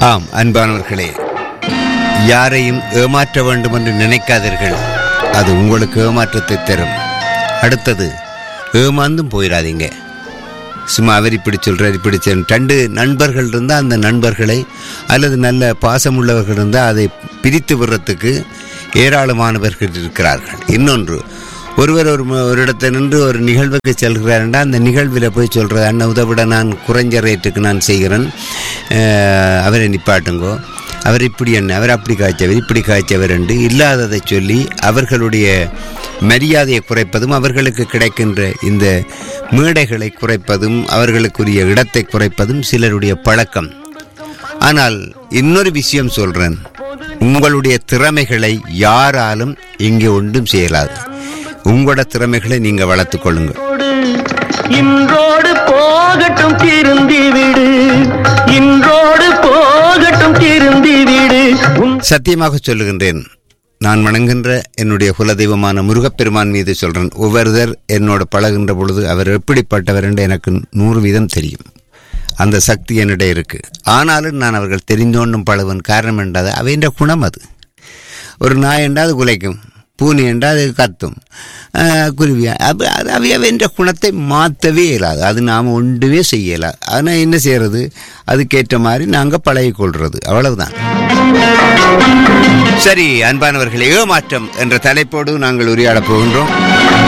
ஆம் அன்பானவர்களே யாரையும் ஏமாற்ற வேண்டும் என்று நினைக்காதீர்கள் அது உங்களுக்கு ஏமாற்றத்தை தரும் அடுத்தது ஏமாந்தும் போயிடாதீங்க சும்மா அவர் இப்படி சொல்றார் இப்படி சொல்ற ரெண்டு நண்பர்கள் இருந்தால் அந்த நண்பர்களை அல்லது நல்ல பாசமுள்ளவர்கள் இருந்தால் அதை பிரித்து விடுறதுக்கு ஏராளமானவர்கள் இருக்கிறார்கள் இன்னொன்று ஒருவர் ஒரு ம- ஒரு இடத்துல நின்று ஒரு நிகழ்வுக்கு செல்கிறாருண்டா அந்த நிகழ்வில் போய் சொல்கிறது அண்ணன் உதவிட நான் குறைஞ்ச ரேட்டுக்கு நான் செய்கிறேன் அஹ், அவரை நிப்பாட்டுங்கோ அவர் இப்படி என்ன அவர் அப்படி காய்ச்சவர் இப்படி காய்ச்சவர் என்று இல்லாததை சொல்லி அவர்களுடைய மரியாதையை குறைப்பதும் அவர்களுக்கு கிடைக்கின்ற இந்த மேடைகளை குறைப்பதும் அவர்களுக்குரிய இடத்தை குறைப்பதும் சிலருடைய பழக்கம் ஆனால் இன்னொரு விஷயம் சொல்றேன் உங்களுடைய திறமைகளை யாராலும் இங்கே ஒன்றும் செய்யலாது உங்களோட திறமைகளை நீங்க வளர்த்துக் கொள்ளுங்க ஓடு. இன்றோடு போகட்டும் திருந்தி விடு இன்றோடு போகட்டும் திருந்தி விடு உன் சத்தியமாக சொல்லுகின்றேன் நான் வணங்குகின்ற என்னுடைய குலதெய்வமான முருகப்பெருமான் மீது சொல்றேன் ஒவ்வொருத்தர் என்னோட பழகுகின்ற பொழுது அவர் எப்படிப்பட்டவர் என்று எனக்கு நூறு வீதம் தெரியும் அந்த சக்தி என்னிடம் இருக்கு ஆனாலும் நான் அவர்கள் தெரிந்தோன்னும் பழகுவன் காரணம் என்றால் அவைன்ற குணம் அது ஒரு நாய் என்றால் அது குலைக்கும் பூனை என்றால் அது கத்தும் ஆஹ், குருவி அப்ப அது அவையவென்ற குணத்தை மாற்றவே இயலாது அது நாம் ஒன்றுமே செய்யலாம் ஆனால் என்ன செய்யறது அதுக்கேற்ற மாதிரி நாங்கள் பழகிக்கொள்றது அவ்வளவுதான் சரி அன்பானவர்களே ஏமாற்றம் என்ற தலைப்போடு நாங்கள் உரையாடப் போகின்றோம்